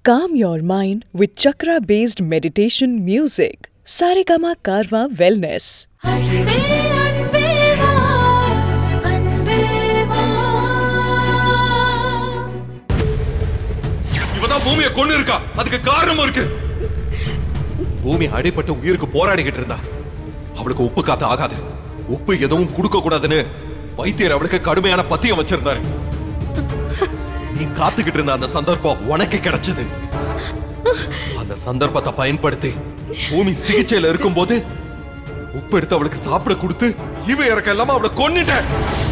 Calm your mind with chakra based meditation music. Saregama Karwa Wellness. அன்பே அன்பே வா அன்பே வா இவதான் பூமியை கொண்டு இருக்கா அதுக்கு காரணமும் இருக்கு பூமி அடிபட்டு உயிருக்கு போராடிக்கிட்டு இருந்தா அவளுக்கு உப்பு காத்து ஆகாது உப்பு எதுவும் கொடுக்க கூடாதுன்னு வைத்தியர் அவளுக்கு கடுமையான பத்தியம் வச்சிருந்தாரு நீ காத்துக்கிட்டு இருந்த அந்த சந்தர்ப்பம் உனக்கு கிடைச்சது அந்த சந்தர்ப்பத்தை பயன்படுத்தி பூமி சிகிச்சையில இருக்கும்போது உப்பு எடுத்து அவளுக்கு சாப்பிட கொடுத்து இவ இறக்க இல்லாம அவளை கொன்னுட்டேன்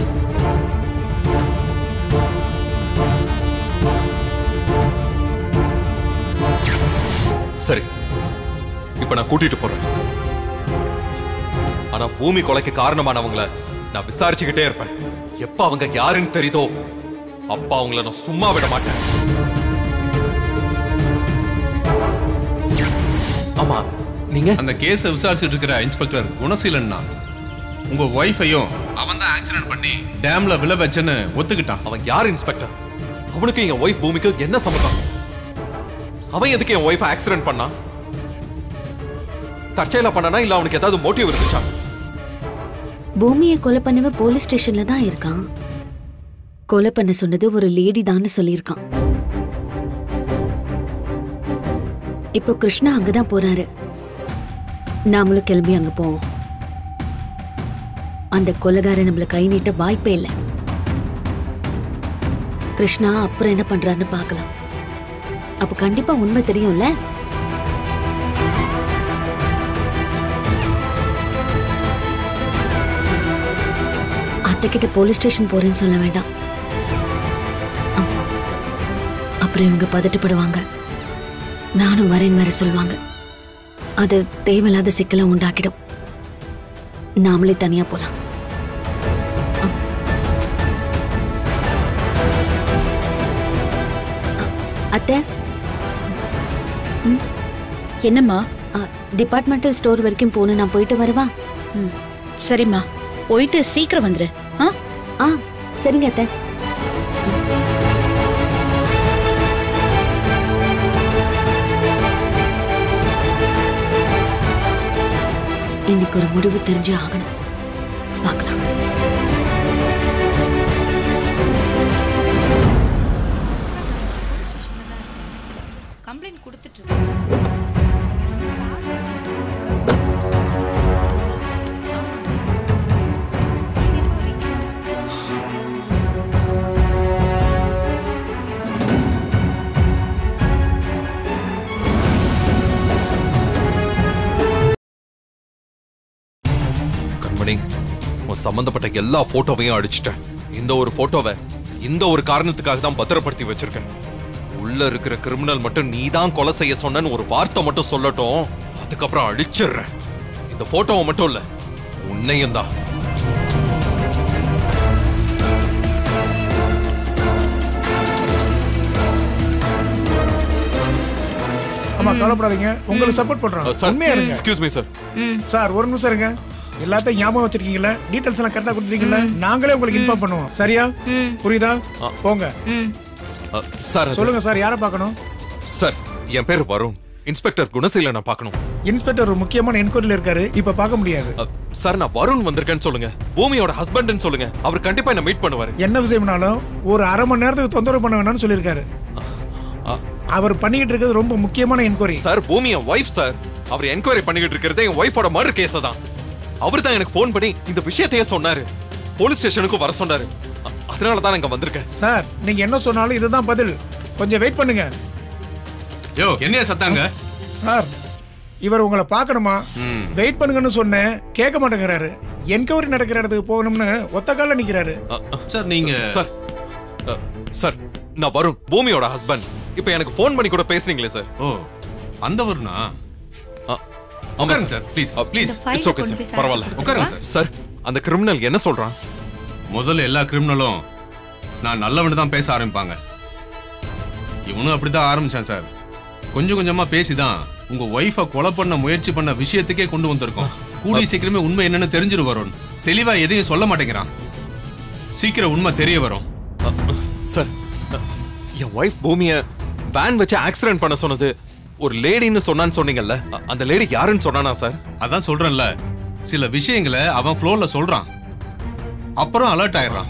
சரி இப்ப நான் கூட்டிட்டு போறேன் ஆனா பூமி கொலைக்கு காரணமானவங்கள நான் விசாரிச்சுக்கிட்டே இருப்பேன் எப்ப அவங்க யாருன்னு தெரியுதோ அப்ப அவங்கள நான் சும்மா விட மாட்டேன் ஆமா நீங்க அந்த கேஸை விசாரிச்சுட்டு இருக்கிற இன்ஸ்பெக்டர் குணசீலன் தான் உங்க ஒய்ஃபையும் அவன் தான் ஆக்சிடென்ட் பண்ணி டேம்ல விழ வச்சேன்னு ஒத்துக்கிட்டான் அவன் யார் இன்ஸ்பெக்டர் அவனுக்கு என் ஒய்ஃப் பூமிக்கு என்ன சம்மந்தம் அவன் எதுக்கு என் ஒய்ஃப் ஆக்சிடென்ட் பண்ணான் தற்செயலா பண்ணனா இல்ல அவனுக்கு ஏதாவது மோட்டிவ் இருந்துச்சா பூமியை கொலை பண்ணவ போலீஸ் ஸ்டேஷன்ல தான் இருக்கான் கொலை பண்ண சொன்னது ஒரு லேடி தான் சொல்லியிருக்கான் இப்போ கிருஷ்ணா அங்கதான் போறாரு நாமளும் கிளம்பி அங்க போவோம் அந்த கொலைகாரன் நம்மள கை நீட்ட வாய்ப்பே இல்லை கிருஷ்ணா அப்புறம் என்ன பண்றாருன்னு பார்க்கலாம் அப்ப கண்டிப்பா உண்மை தெரியும்ல அத்தை கிட்ட போலீஸ் ஸ்டேஷன் போறேன்னு சொல்ல வேண்டாம் அப்- அப்புறம் இவங்க பதட்டப்படுவாங்க நானும் வரேன் வர சொல்லுவாங்க அது தேவையில்லாத சிக்கலை உண்டாக்கிடும் நாமளே தனியா போலாம் அ- அ- அத்தை என்னம்மா டிபார்ட்மெண்டல் ஸ்டோர் வரைக்கும் போகணும் நான் போயிட்டு வரவா ம் சரிம்மா போயிட்டு சீக்கிரம் வந்துரு ஆ ஆ சரிங்க அத்தை இன்னைக்கு ஒரு முடிவு தெரிஞ்சே ஆகணும் பார்க்கலாம் கம்ப்ளைண்ட் கொடுத்துட்டு இருக்கேன் கண்மணி உன் சம்பந்தப்பட்ட எல்லா போட்டோவையும் அடிச்சிட்டேன் இந்த ஒரு போட்டோவை இந்த ஒரு காரணத்துக்காக தான் பத்திரப்படுத்தி வச்சிருக்கேன் உள்ள இருக்கிற கிரிமினல் மட்டும் நீ தான் கொலை செய்ய சொன்னன்னு ஒரு வார்த்தை மட்டும் சொல்லட்டும் அதுக்கப்புறம் அழிச்சிடுறேன் இந்த போட்டோவை மட்டும் இல்ல உன்னையும் தான் ஆமா கவலைப்படாதீங்க உங்களுக்கு சப்போர்ட் பண்றோம் சார் உண்மையா இருங்க எக்ஸ்கியூஸ் மீ சார் சார் ஒரு நிமிஷம் இருங்க எல்லாத்தையும் ஞாபகம் வச்சிருக்கீங்களா டீடைல்ஸ் எல்லாம் கரெக்டா கொடுத்துருக்கீங்களா நாங்களே உங்களுக்கு இன்ஃபார்ம் பண்ணுவோம் சரியா புரியுதா போங்க சார் சொல்லுங்க சார் யாரை பார்க்கணும் சார் என் பேர் வருண் இன்ஸ்பெக்டர் குணசீலனை பார்க்கணும் இன்ஸ்பெக்டர் ஒரு முக்கியமான என்கொயரியில் இருக்காரு இப்ப பார்க்க முடியாது அ, சார் நான் வருண் வந்திருக்கேன்னு சொல்லுங்க பூமியோட ஹஸ்பண்ட்னு சொல்லுங்க அவர் கண்டிப்பா என்ன மீட் பண்ணுவாரு என்ன விஷயம்னாலும் ஒரு அரை மணி நேரத்துக்கு தொந்தரவு பண்ண வேணாம்னு சொல்லியிருக்காரு அ, அவர் பண்ணிக்கிட்டு இருக்கிறது ரொம்ப முக்கியமான என்கொயரி சார் பூமி என் ஒய்ஃப் சார் அவர் என்கொயரி பண்ணிக்கிட்டு இருக்கிறதே என் ஒய்ஃபோட மர்டர் கேஸ் தான் அவர் தான் எனக்கு ஃபோன் பண்ணி இந்த விஷயத்தையே சொன்னாரு போலீஸ் ஸ்டேஷனுக்கு வர சொன்னாரு அ- அதனால தான் இங்க வந்திருக்கேன் சார் நீங்க என்ன சொன்னாலும் இதுதான் பதில் கொஞ்சம் வெயிட் பண்ணுங்க யோ என்னைய சத்தாங்க சார் இவர் உங்களை பார்க்கணுமா வெயிட் பண்ணுங்கன்னு சொன்னேன் கேட்க மாட்டேங்கிறாரு என்கொயரி நடக்கிற இடத்துக்கு போகணும்னு ஒத்த கால நிக்கிறாரு அ, அ, சார் நீங்க சார் அ, சார் நான் வருண் பூமியோட ஹஸ்பண்ட் இப்போ எனக்கு ஃபோன் பண்ணி கூட பேசுனீங்களே சார் ஓ அந்த வருணா அ, ஆமா உட்காருங்க sir sir please please file it's okay கொண்டு சார் போய் பரவாயில்ல சார் உட்காருங்க சார் சார் அந்த கிரிமினல் என்ன சொல்றான் முதல்ல எல்லா கிரிமினலும் நான் நல்லவனு தான் பேச ஆரம்பிப்பாங்க இவனும் அப்படிதான் ஆரம்பிச்சான் சார் கொஞ்சம் கொஞ்சமா பேசிதான் உங்க ஒய்ஃபை கொலை பண்ண முயற்சி பண்ண விஷயத்துக்கே கொண்டு வந்திருக்கோம் கூடிய சீக்கிரமே உண்மை என்னன்னு தெரிஞ்சிரு வரும் தெளிவா எதையும் சொல்ல மாட்டேங்கிறான் சீக்கிரம் உண்மை தெரிய வரும் சார் என் ஒய்ஃப் பூமிய வேன் வச்சு ஆக்சிடென்ட் பண்ண சொன்னது ஒரு லேடின்னு சொன்னான்னு சொன்னீங்கல்ல அ- அந்த லேடி யாருன்னு சொன்னானா சார் அதான் சொல்றேன்ல சில விஷயங்களை அவன் ஃப்ளோர்ல சொல்றான் அப்புறம் அலர்ட் ஆயிடுறான்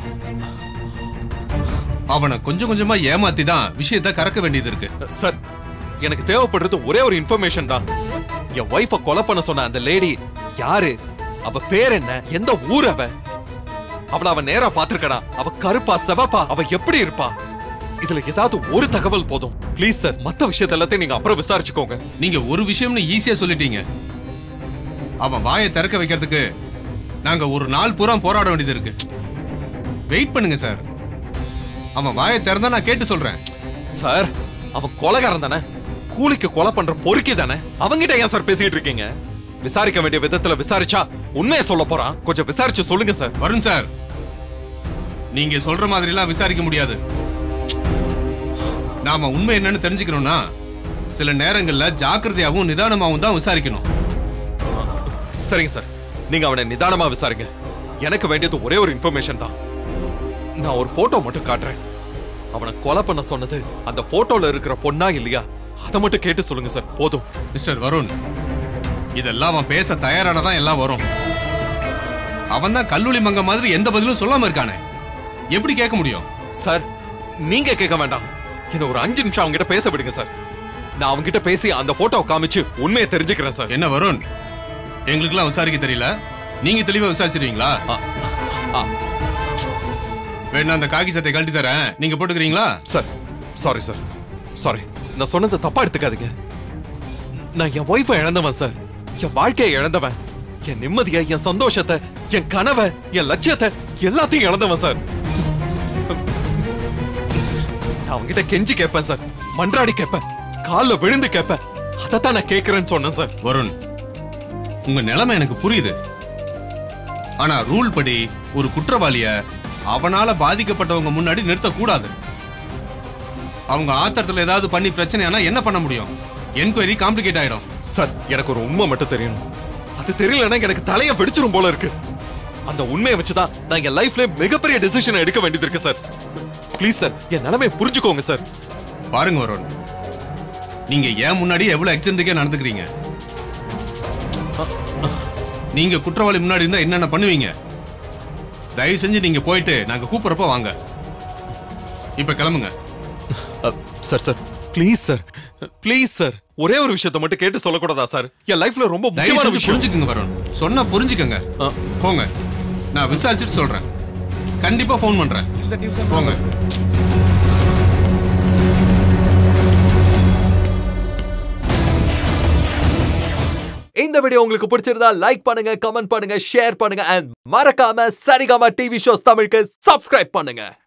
அவனை கொஞ்சம் கொஞ்சமா ஏமாத்தி தான் விஷயத்தை கறக்க வேண்டியது இருக்கு சார் எனக்கு தேவைப்படுறது ஒரே ஒரு இன்ஃபர்மேஷன் தான் என் ஒய்ஃப கொலை பண்ண சொன்ன அந்த லேடி யாரு அவ பேர் என்ன எந்த ஊர் அவ அவள அவ நேரா பாத்திருக்கடா அவ கருப்பா செவப்பா அவ எப்படி இருப்பா இதுல ஏதாவது ஒரு தகவல் போதும் ப்ளீஸ் சார் மத்த விஷயத்த எல்லாத்தையும் நீங்க அப்புறம் விசாரிச்சுக்கோங்க நீங்க ஒரு விஷயம்னு ஈஸியா சொல்லிட்டீங்க அவன் வாயை திறக்க வைக்கிறதுக்கு நாங்க ஒரு நாள் பூரா போராட வேண்டியது இருக்கு வெயிட் பண்ணுங்க சார் அவன் வாயை திறந்தா நான் கேட்டு சொல்றேன் சார் அவன் கொலைகாரன் தானே கூலிக்கு கொலை பண்ற பொறுக்கி தானே அவங்கிட்ட ஏன் சார் பேசிட்டு இருக்கீங்க விசாரிக்க வேண்டிய விதத்துல விசாரிச்சா உண்மையை சொல்ல போறான் கொஞ்சம் விசாரிச்சு சொல்லுங்க சார் வருண் சார் நீங்க சொல்ற மாதிரிலாம் விசாரிக்க முடியாது நாம உண்மை என்னன்னு தெரிஞ்சுக்கணும்னா சில நேரங்கள்ல ஜாக்கிரதையாவும் நிதானமாவும் தான் விசாரிக்கணும் சரிங்க சார் நீங்க அவனை நிதானமா விசாரிங்க எனக்கு வேண்டியது ஒரே ஒரு இன்ஃபர்மேஷன் தான் நான் ஒரு போட்டோ மட்டும் காட்டுறேன் அவனை கொலை பண்ண சொன்னது அந்த போட்டோல இருக்கிற பொண்ணா இல்லையா அதை மட்டும் கேட்டு சொல்லுங்க சார் போதும் மிஸ்டர் வருண் இதெல்லாம் அவன் பேச தயாரானதான் எல்லாம் வரும் அவன் தான் கல்லூலி மங்க மாதிரி எந்த பதிலும் சொல்லாம இருக்கானே எப்படி கேட்க முடியும் சார் நீங்க கேட்க வேண்டாம் என்ன ஒரு அஞ்சு நிமிஷம் அவங்க கிட்ட பேச விடுங்க சார் நான் அவங்க கிட்ட பேசி அந்த போட்டோ காமிச்சு உண்மையை தெரிஞ்சுக்கிறேன் சார் என்ன வருண் எங்களுக்கெல்லாம் விசாரிக்க தெரியல நீங்க தெளிவா விசாரிச்சிருவீங்களா ஆ, ஆ, வேணா அந்த காக்கி சட்டை கழட்டி தரேன் நீங்க போட்டுக்கிறீங்களா சார் சாரி சார் சாரி நான் சொன்னதை தப்பா எடுத்துக்காதீங்க நான் என் ஒய்ஃபை இழந்தவன் சார் என் வாழ்க்கையை இழந்தவன் என் நிம்மதியை என் சந்தோஷத்தை என் கனவை என் லட்சியத்தை எல்லாத்தையும் இழந்தவன் சார் நான் அவங்ககிட்ட கெஞ்சி கேட்பேன் சார் மன்றாடி கேட்பேன் கால்ல விழுந்து கேட்பேன் அதைத்தான் நான் கேட்கறேன்னு சொன்னேன் சார் வருண் உங்க நிலைமை எனக்கு புரியுது ஆனா ரூல் படி ஒரு குற்றவாளிய அவனால பாதிக்கப்பட்டவங்க முன்னாடி நிறுத்தக்கூடாது அவங்க ஆத்திரத்துல ஏதாவது பண்ணி பிரச்சனையானா என்ன பண்ண முடியும் என்கொயரி காம்ப்ளிகேட் ஆயிடும் சார் எனக்கு ஒரு உண்மை மட்டும் தெரியணும் அது தெரியலன்னா எனக்கு தலைய வெடிச்சிரும் போல இருக்கு அந்த உண்மையை வச்சுதான் நான் என் லைஃப்ல மிகப்பெரிய டெசிஷன் எடுக்க வேண்டியது இருக்கு சார் ப்ளீஸ் சார் என் நிலைமையை புரிஞ்சுக்கோங்க சார் பாருங்க வருண் நீங்க ஏன் முன்னாடி எவ்வளவு எக்ஸென்ட்ரிக்கா நடந்துக்கிறீங்க நீங்க குற்றவாளி முன்னாடி இருந்தா என்னென்ன பண்ணுவீங்க தயவு செஞ்சு நீங்க போயிட்டு நாங்க கூப்பிடுறப்ப வாங்க இப்ப கிளம்புங்க sir sir please sir please sir ஒரே ஒரு விஷயத்தை மட்டும் கேட்டு சொல்லக்கூடாதா சார் என் லைஃப்ல ரொம்ப தயவு முக்கியமான செஞ்சு விஷயம் புரிஞ்சுக்கங்க வருண் சொன்னா புரிஞ்சுக்கங்க ஆ. போங்க நான் விசாரிச்சுட்டு சொல்றேன் கண்டிப்பா ஃபோன் பண்றேன் இந்த டியூஷன் போங்க இந்த வீடியோ உங்களுக்கு பிடிச்சிருந்தா லைக் பண்ணுங்க கமெண்ட் பண்ணுங்க ஷேர் பண்ணுங்க அண்ட் மறக்காம சரிகமா டிவி ஷோஸ் தமிழுக்கு சப்ஸ்கிரைப் பண்ணுங்க